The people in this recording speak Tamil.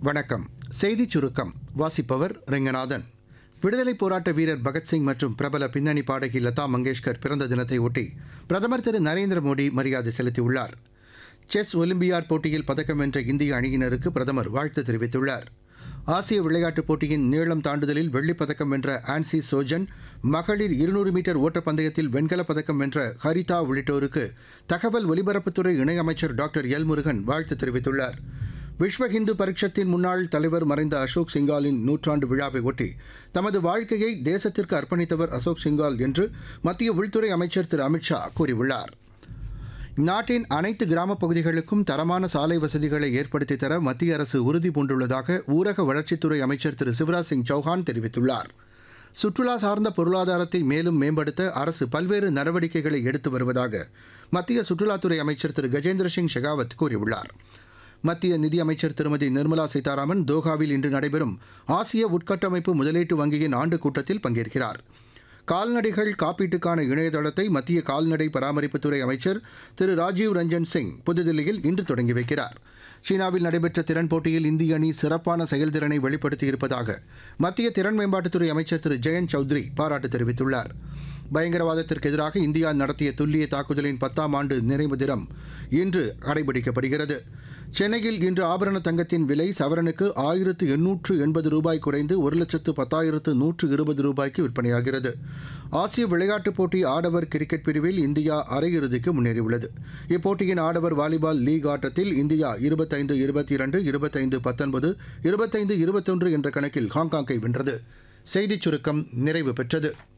வணக்கம் செய்திச் சுருக்கம் வாசிப்பவர் ரெங்கநாதன் விடுதலைப் போராட்ட வீரர் பகத்சிங் மற்றும் பிரபல பின்னணி பாடகி லதா மங்கேஷ்கர் பிறந்த தினத்தை ஒட்டி பிரதமர் திரு நரேந்திர மோடி மரியாதை செலுத்தியுள்ளார் செஸ் ஒலிம்பியாட் போட்டியில் பதக்கம் வென்ற இந்திய அணியினருக்கு பிரதமர் வாழ்த்து தெரிவித்துள்ளார் ஆசிய விளையாட்டுப் போட்டியின் நீளம் தாண்டுதலில் வெள்ளிப் பதக்கம் வென்ற ஆன்சி சோஜன் மகளிர் இருநூறு மீட்டர் ஓட்டப்பந்தயத்தில் வெண்கலப் பதக்கம் வென்ற ஹரிதா உள்ளிட்டோருக்கு தகவல் ஒலிபரப்புத்துறை இணையமைச்சர் டாக்டர் எல் முருகன் வாழ்த்து தெரிவித்துள்ளார் விஸ்வ ஹிந்து பரிஷத்தின் முன்னாள் தலைவர் மறைந்த அசோக் சிங்காலின் நூற்றாண்டு விழாவை ஒட்டி தமது வாழ்க்கையை தேசத்திற்கு அர்ப்பணித்தவர் அசோக் சிங்கால் என்று மத்திய உள்துறை அமைச்சர் திரு அமித்ஷா கூறியுள்ளார் நாட்டின் அனைத்து கிராமப் பகுதிகளுக்கும் தரமான சாலை வசதிகளை ஏற்படுத்தித் தர மத்திய அரசு உறுதி பூண்டுள்ளதாக ஊரக வளர்ச்சித்துறை அமைச்சர் திரு சிவராஜ் சிங் சௌஹான் தெரிவித்துள்ளார் சுற்றுலா சார்ந்த பொருளாதாரத்தை மேலும் மேம்படுத்த அரசு பல்வேறு நடவடிக்கைகளை எடுத்து வருவதாக மத்திய சுற்றுலாத்துறை அமைச்சர் திரு கஜேந்திர சிங் ஷெகாவத் கூறியுள்ளார் மத்திய நிதியமைச்சர் திருமதி நிர்மலா சீதாராமன் தோஹாவில் இன்று நடைபெறும் ஆசிய உட்கட்டமைப்பு முதலீட்டு வங்கியின் ஆண்டு கூட்டத்தில் பங்கேற்கிறார் கால்நடைகள் காப்பீட்டுக்கான இணையதளத்தை மத்திய கால்நடை பராமரிப்புத்துறை அமைச்சர் திரு ராஜீவ் ரஞ்சன் சிங் புதுதில்லியில் இன்று தொடங்கி வைக்கிறார் சீனாவில் நடைபெற்ற திறன் போட்டியில் இந்திய அணி சிறப்பான செயல்திறனை வெளிப்படுத்தியிருப்பதாக மத்திய திறன் மேம்பாட்டுத்துறை அமைச்சர் திரு ஜெயந்த் சௌத்ரி பாராட்டு தெரிவித்துள்ளார் பயங்கரவாதத்திற்கு எதிராக இந்தியா நடத்திய துல்லிய தாக்குதலின் பத்தாம் ஆண்டு நிறைவு தினம் இன்று கடைபிடிக்கப்படுகிறது சென்னையில் இன்று ஆபரண தங்கத்தின் விலை சவரனுக்கு ஆயிரத்து எண்ணூற்று எண்பது ரூபாய் குறைந்து ஒரு லட்சத்து பத்தாயிரத்து நூற்று இருபது ரூபாய்க்கு விற்பனையாகிறது ஆசிய விளையாட்டுப் போட்டி ஆடவர் கிரிக்கெட் பிரிவில் இந்தியா அரையிறுதிக்கு முன்னேறியுள்ளது இப்போட்டியின் ஆடவர் வாலிபால் லீக் ஆட்டத்தில் இந்தியா இருபத்தைந்து இருபத்தி இரண்டு இருபத்தைந்து பத்தொன்பது இருபத்தைந்து இருபத்தொன்று என்ற கணக்கில் ஹாங்காங்கை வென்றது செய்திச் சுருக்கம் நிறைவு பெற்றது